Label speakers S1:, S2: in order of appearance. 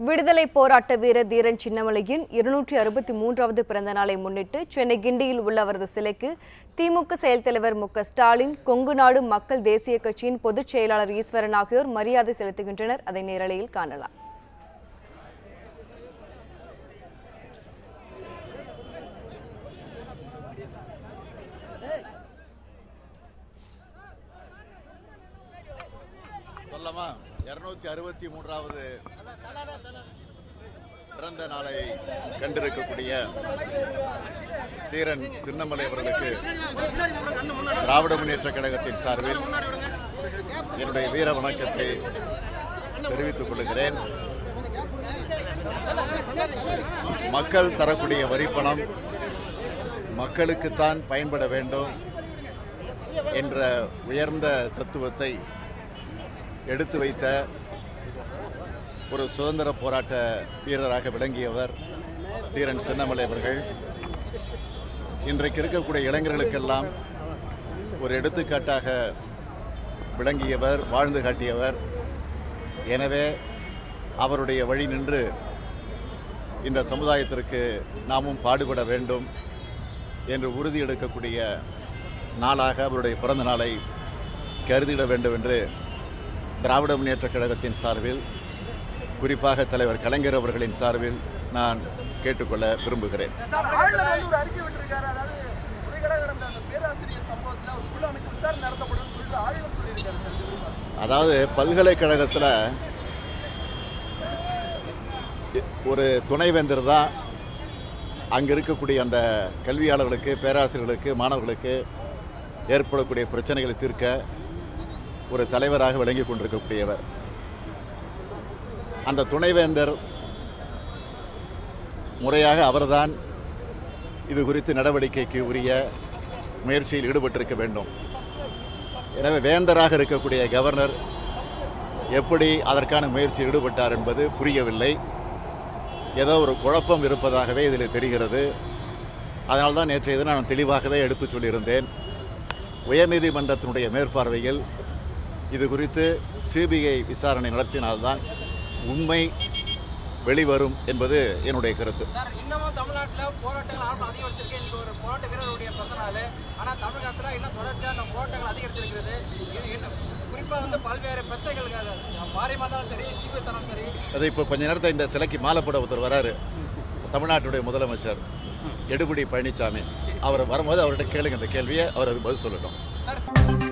S1: விடுதலை போராட்ட வீரர் தீரன் சின்னமலையின் இருநூற்றி அறுபத்தி மூன்றாவது பிறந்த நாளை முன்னிட்டு சென்னை கிண்டியில் உள்ள அவரது சிலைக்கு திமுக செயல் தலைவர் மு க ஸ்டாலின் கொங்கு நாடு மக்கள் தேசிய கட்சியின் பொதுச் செயலாளர் ஈஸ்வரன் ஆகியோர் மரியாதை செலுத்துகின்றனர் அதை நேரலையில் காணலாம்
S2: சொல்லமா இருநூத்தி அறுபத்தி மூன்றாவது பிறந்த நாளை கண்டிருக்கக்கூடிய தீரன் சின்னமலை அவர்களுக்கு திராவிட முன்னேற்ற கழகத்தின் சார்பில் என்னுடைய வீர வணக்கத்தை தெரிவித்துக் கொள்கிறேன் மக்கள் தரக்கூடிய வரிப்பணம் மக்களுக்குத்தான் பயன்பட வேண்டும் என்ற உயர்ந்த தத்துவத்தை எடுத்து வைத்த ஒரு சுதந்திர போராட்ட வீரராக விளங்கியவர் தீரன் சின்னமலை அவர்கள் இன்றைக்கு இருக்கக்கூடிய இளைஞர்களுக்கெல்லாம் ஒரு எடுத்துக்காட்டாக விளங்கியவர் வாழ்ந்து காட்டியவர் எனவே அவருடைய வழி நின்று இந்த சமுதாயத்திற்கு நாமும் பாடுபட வேண்டும் என்று உறுதி எடுக்கக்கூடிய நாளாக அவருடைய பிறந்த நாளை கருதிட வேண்டும் என்று திராவிட முன்னேற்ற கழகத்தின் சார்பில் குறிப்பாக தலைவர் கலைஞர் அவர்களின் சார்பில் நான் கேட்டுக்கொள்ள விரும்புகிறேன்
S3: சார், ஆளுநர் வந்து ஒரு அறிக்கை விட்டிருக்காரு. அதாவது முறைகேடாக நடந்த அந்த பேராசிரியர் சம்பவத்துல ஒரு குழு அமைத்து விசாரணை நடத்தப்படும்னு சொல்லிட்டு ஆளுநர் சொல்லியிருக்காரு சார். இது விரும்புகிறேன்.
S2: அதாவது பல்கலைக்கழகத்தில் ஒரு துணைவேந்தர் தான் அங்கே இருக்கக்கூடிய அந்த கல்வியாளர்களுக்கு பேராசிரியர்களுக்கு மாணவர்களுக்கு ஏற்படக்கூடிய பிரச்சனைகளை தீர்க்க ஒரு தலைவராக விளங்கி கொண்டிருக்கக்கூடியவர் அந்த துணைவேந்தர் முறையாக அவர்தான் இது குறித்து நடவடிக்கைக்கு உரிய முயற்சியில் ஈடுபட்டிருக்க வேண்டும் எனவே வேந்தராக இருக்கக்கூடிய கவர்னர் எப்படி அதற்கான முயற்சியில் ஈடுபட்டார் என்பது புரியவில்லை ஏதோ ஒரு குழப்பம் இருப்பதாகவே இதில் தெரிகிறது அதனால்தான் தான் நேற்றைய தினம் நான் தெளிவாகவே எடுத்துச் சொல்லியிருந்தேன் உயர்நீதிமன்றத்தினுடைய மேற்பார்வையில் இது குறித்து சிபிஐ விசாரணை நடத்தினால்தான் உண்மை வெளிவரும் என்பது என்னுடைய கருத்து
S4: சார் இன்னமும் தமிழ்நாட்டில் போராட்டங்கள் ஆரம்பம் அதிகரிச்சிருக்கு இன்னைக்கு ஒரு போராட்ட வீரருடைய பிறந்த நாள் ஆனால் தமிழகத்தில் இன்னும் தொடர்ச்சியாக அந்த போராட்டங்கள் அதிகரிச்சிருக்கிறது இது என்ன குறிப்பாக வந்து பல்வேறு பிரச்சனைகள் வாரியமாக இருந்தாலும் சரி சிபிஎஸ் இருந்தாலும் சரி
S2: அது இப்போ கொஞ்ச நேரத்தை இந்த சிலைக்கு மாலைப்பட ஒருத்தர் வராரு தமிழ்நாட்டுடைய முதலமைச்சர் எடுபடி பழனிசாமி அவர் வரும்போது அவர்கிட்ட கேளுங்க இந்த கேள்வியை அவர் அது பதில் சொல்லட்டும்
S4: சார்